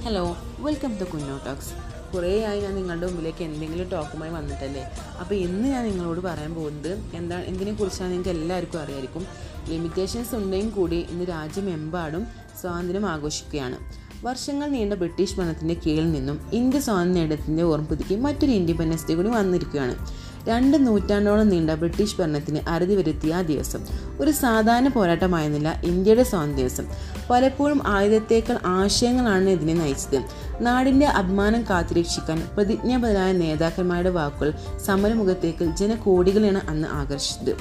hello welcome to Kunjo talks കുറേ ആയി ഞാൻ നിങ്ങളുടെ മുമ്പിലേക്ക് എന്തെങ്കിലും ടോക്കുമായി വന്നിട്ടല്ലേ അപ്പോൾ ഇന്ന് ഞാൻ നിങ്ങളോട് പറയാൻ പോകുന്നത് എന്താണ് എന്തിനെക്കുറിച്ചാണ് നിങ്ങൾക്ക് എല്ലാവർക്കും അറിയായിരിക്കും ലിമിറ്റേഷൻസ് ഉണ്ടെങ്കിൽ കൂടി ഇന്ന് രാജ്യമെമ്പാടും സ്വാതന്ത്ര്യം ആഘോഷിക്കുകയാണ് വർഷങ്ങൾ നീണ്ട ബ്രിട്ടീഷ് ഭരണത്തിൻ്റെ കീഴിൽ നിന്നും ഇന്ത്യ സ്വാതന്ത്ര്യം നേടത്തിൻ്റെ ഓർമ്മപ്പുതുക്കി മറ്റൊരു ഇൻഡിപെൻഡൻസ് ഡേ കൂടി വന്നിരിക്കുകയാണ് രണ്ട് നൂറ്റാണ്ടോളം നീണ്ട ബ്രിട്ടീഷ് ഭരണത്തിന് അറുതി വരുത്തിയ ആ ദിവസം ഒരു സാധാരണ പോരാട്ടമായിരുന്നില്ല ഇന്ത്യയുടെ സ്വാതന്ത്ര്യ ദിവസം പലപ്പോഴും ആയുധത്തേക്കാൾ ആശയങ്ങളാണ് ഇതിനെ നയിച്ചത് നാടിൻ്റെ അഭിമാനം കാത്തുരക്ഷിക്കാൻ പ്രതിജ്ഞാബദ്ധരായ നേതാക്കന്മാരുടെ വാക്കുകൾ സമരമുഖത്തേക്ക് ജനകോടികളെയാണ് അന്ന് ആകർഷിച്ചത്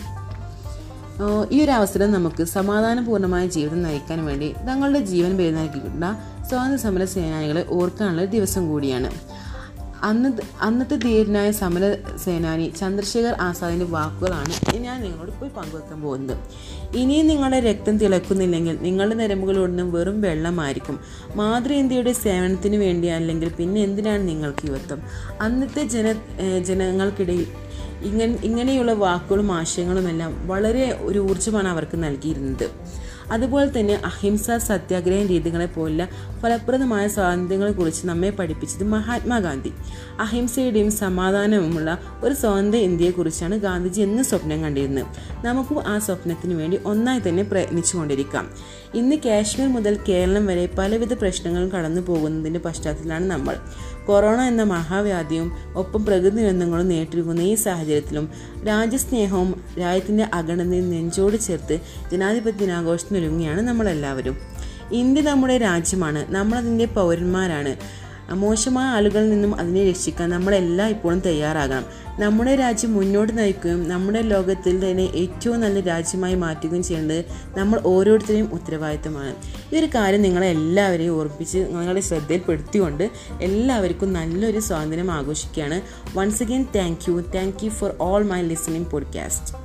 ആഹ് ഈ ഒരു അവസരം നമുക്ക് സമാധാനപൂർണ്ണമായ ജീവിതം നയിക്കാൻ വേണ്ടി തങ്ങളുടെ ജീവൻ ബലി നൽകിയിട്ടുള്ള സ്വാതന്ത്ര്യ സമര സേനാനികളെ ഓർക്കാനുള്ള ഒരു ദിവസം കൂടിയാണ് അന്ന് അന്നത്തെ ധീരനായ സമര സേനാനി ചന്ദ്രശേഖർ ആസാദിൻ്റെ വാക്കുകളാണ് ഞാൻ നിങ്ങളോട് പോയി പങ്കുവെക്കാൻ പോകുന്നത് ഇനിയും നിങ്ങളുടെ രക്തം തിളക്കുന്നില്ലെങ്കിൽ നിങ്ങളുടെ നരമ്പുകളോടൊന്നും വെറും വെള്ളമായിരിക്കും മാതൃ ഇന്ത്യയുടെ സേവനത്തിന് വേണ്ടി അല്ലെങ്കിൽ പിന്നെ എന്തിനാണ് നിങ്ങൾക്ക് യുവത്വം അന്നത്തെ ജന ഏഹ് ജനങ്ങൾക്കിടയിൽ ഇങ്ങനെ ഇങ്ങനെയുള്ള വാക്കുകളും ആശയങ്ങളുമെല്ലാം വളരെ ഒരു ഊർജ്ജമാണ് അവർക്ക് നൽകിയിരുന്നത് അതുപോലെ തന്നെ അഹിംസ സത്യാഗ്രഹ രീതികളെ പോലുള്ള ഫലപ്രദമായ സ്വാതന്ത്ര്യങ്ങളെക്കുറിച്ച് നമ്മെ പഠിപ്പിച്ചത് മഹാത്മാഗാന്ധി അഹിംസയുടെയും സമാധാനവുമുള്ള ഒരു സ്വതന്ത്ര ഇന്ത്യയെക്കുറിച്ചാണ് ഗാന്ധിജി എന്ന് സ്വപ്നം കണ്ടിരുന്നത് നമുക്കും ആ സ്വപ്നത്തിന് വേണ്ടി ഒന്നായി തന്നെ പ്രയത്നിച്ചുകൊണ്ടിരിക്കാം ഇന്ന് കാശ്മീർ മുതൽ കേരളം വരെ പലവിധ പ്രശ്നങ്ങളും കടന്നു പോകുന്നതിൻ്റെ പശ്ചാത്തലത്തിലാണ് നമ്മൾ കൊറോണ എന്ന മഹാവ്യാധിയും ഒപ്പം പ്രകൃതി ദുരന്തങ്ങളും നേരിട്ടിരിക്കുന്ന ഈ സാഹചര്യത്തിലും രാജ്യസ്നേഹവും രാജ്യത്തിൻ്റെ അഗണതയും നെഞ്ചോട് ചേർത്ത് ജനാധിപത്യ ദിനാഘോഷത്തിനൊരുങ്ങിയാണ് നമ്മളെല്ലാവരും ഇന്ത്യ നമ്മുടെ രാജ്യമാണ് നമ്മളതിൻ്റെ പൗരന്മാരാണ് മോശമായ ആളുകളിൽ നിന്നും അതിനെ രക്ഷിക്കാൻ നമ്മളെല്ലാം ഇപ്പോഴും തയ്യാറാകണം നമ്മുടെ രാജ്യം മുന്നോട്ട് നയിക്കുകയും നമ്മുടെ ലോകത്തിൽ തന്നെ ഏറ്റവും നല്ല രാജ്യമായി മാറ്റുകയും ചെയ്യേണ്ടത് നമ്മൾ ഓരോരുത്തരെയും ഉത്തരവാദിത്തമാണ് ഈ ഒരു കാര്യം നിങ്ങളെ എല്ലാവരെയും ഓർമ്മിപ്പിച്ച് നിങ്ങളുടെ ശ്രദ്ധയിൽപ്പെടുത്തിക്കൊണ്ട് എല്ലാവർക്കും നല്ലൊരു സ്വാതന്ത്ര്യം ആഘോഷിക്കുകയാണ് once again thank you thank you for all my listening podcast